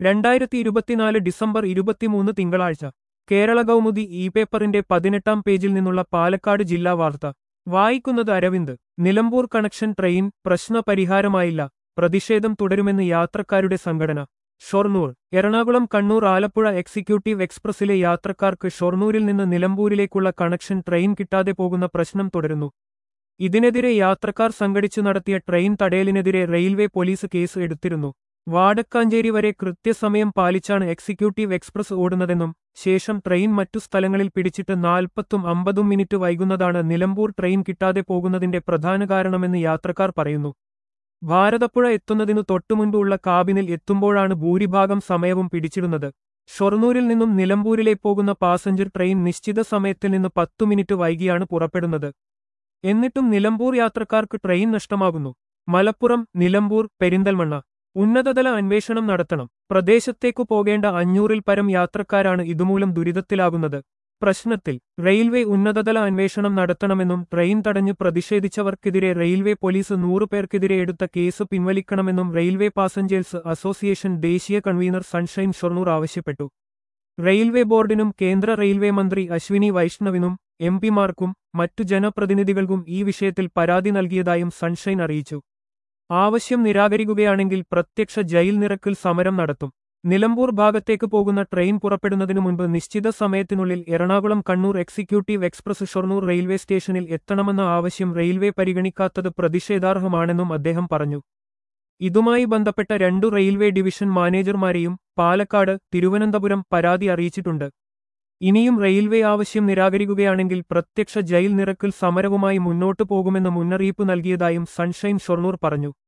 രണ്ടായിരത്തി ഇരുപത്തിനാല് ഡിസംബർ ഇരുപത്തിമൂന്ന് തിങ്കളാഴ്ച കേരള കൗമുദി ഇ പേപ്പറിന്റെ പതിനെട്ടാം പേജിൽ നിന്നുള്ള പാലക്കാട് ജില്ലാ വാർത്ത വായിക്കുന്നത് അരവിന്ദ് നിലമ്പൂർ കണക്ഷൻ ട്രെയിൻ പ്രശ്നപരിഹാരമായില്ല പ്രതിഷേധം തുടരുമെന്ന് യാത്രക്കാരുടെ സംഘടന ഷൊർണൂർ എറണാകുളം കണ്ണൂർ ആലപ്പുഴ എക്സിക്യൂട്ടീവ് എക്സ്പ്രസിലെ യാത്രക്കാർക്ക് ഷൊർണൂരിൽ നിന്ന് നിലമ്പൂരിലേക്കുള്ള കണക്ഷൻ ട്രെയിൻ കിട്ടാതെ പോകുന്ന പ്രശ്നം തുടരുന്നു ഇതിനെതിരെ യാത്രക്കാർ സംഘടിച്ചു നടത്തിയ ട്രെയിൻ തടയലിനെതിരെ റെയിൽവേ പോലീസ് കേസ് എടുത്തിരുന്നു വാടക്കാഞ്ചേരി വരെ കൃത്യസമയം പാലിച്ചാണ് എക്സിക്യൂട്ടീവ് എക്സ്പ്രസ് ഓടുന്നതെന്നും ശേഷം ട്രെയിൻ മറ്റു സ്ഥലങ്ങളിൽ പിടിച്ചിട്ട് നാൽപ്പത്തും അമ്പതും മിനിറ്റ് വൈകുന്നതാണ് നിലമ്പൂർ ട്രെയിൻ കിട്ടാതെ പോകുന്നതിന്റെ പ്രധാന കാരണമെന്ന് യാത്രക്കാർ പറയുന്നു ഭാരതപ്പുഴ എത്തുന്നതിനു തൊട്ടുമുൻപ് ഉള്ള കാബിനിൽ എത്തുമ്പോഴാണ് ഭൂരിഭാഗം സമയവും പിടിച്ചിടുന്നത് ഷൊർണൂരിൽ നിന്നും നിലമ്പൂരിലെ പോകുന്ന പാസഞ്ചർ ട്രെയിൻ നിശ്ചിത സമയത്തിൽ നിന്ന് പത്തു മിനിറ്റ് വൈകിയാണ് പുറപ്പെടുന്നത് എന്നിട്ടും നിലമ്പൂർ യാത്രക്കാർക്ക് ട്രെയിൻ നഷ്ടമാകുന്നു മലപ്പുറം നിലമ്പൂർ പെരിന്തൽമണ്ണ ഉന്നതതല അന്വേഷണം നടത്തണം പ്രദേശത്തേക്കു പോകേണ്ട അഞ്ഞൂറിൽ പരം യാത്രക്കാരാണ് ഇതുമൂലം ദുരിതത്തിലാകുന്നത് പ്രശ്നത്തിൽ റെയിൽവേ ഉന്നതതല അന്വേഷണം നടത്തണമെന്നും ട്രെയിൻ തടഞ്ഞ് പ്രതിഷേധിച്ചവർക്കെതിരെ റെയിൽവേ പോലീസ് നൂറുപേർക്കെതിരെ എടുത്ത കേസ് പിൻവലിക്കണമെന്നും റെയിൽവേ പാസഞ്ചേഴ്സ് അസോസിയേഷൻ ദേശീയ കൺവീനർ സൺഷൈൻ ഷൊർണൂർ ആവശ്യപ്പെട്ടു റെയിൽവേ ബോർഡിനും കേന്ദ്ര റെയിൽവേ മന്ത്രി അശ്വിനി വൈഷ്ണവിനും എം പിമാർക്കും മറ്റു ജനപ്രതിനിധികൾക്കും ഈ വിഷയത്തിൽ പരാതി നൽകിയതായും സൺഷൈൻ അറിയിച്ചു ആവശ്യം നിരാകരിക്കുകയാണെങ്കിൽ പ്രത്യക്ഷ ജയിൽ നിരക്കിൽ സമരം നടത്തും നിലമ്പൂർ ഭാഗത്തേക്ക് പോകുന്ന ട്രെയിൻ പുറപ്പെടുന്നതിനു മുൻപ് നിശ്ചിത സമയത്തിനുള്ളിൽ Ernakulam Kannur executive express Shoranur railway സ്റ്റേഷനിൽ എത്തണമെന്ന ആവശ്യം റെയിൽവേ പരിഗണിക്കാത്തത് പ്രതിഷേധാർഹമാണെന്നും അദ്ദേഹം പറഞ്ഞു ഇതുമായി ബന്ധപ്പെട്ട രണ്ടു റെയിൽവേ ഡിവിഷൻ മാനേജർമാരെയും പാലക്കാട് തിരുവനന്തപുരം പരാതി അറിയിച്ചിട്ടുണ്ട് ഇനിയും റെയിൽവേ ആവശ്യം നിരാകരിക്കുകയാണെങ്കിൽ പ്രത്യക്ഷ ജയിൽ നിരക്കിൽ സമരവുമായി മുന്നോട്ടു പോകുമെന്ന് മുന്നറിയിപ്പ് നൽകിയതായും സൺഷൈൻ ഷൊർണൂർ പറഞ്ഞു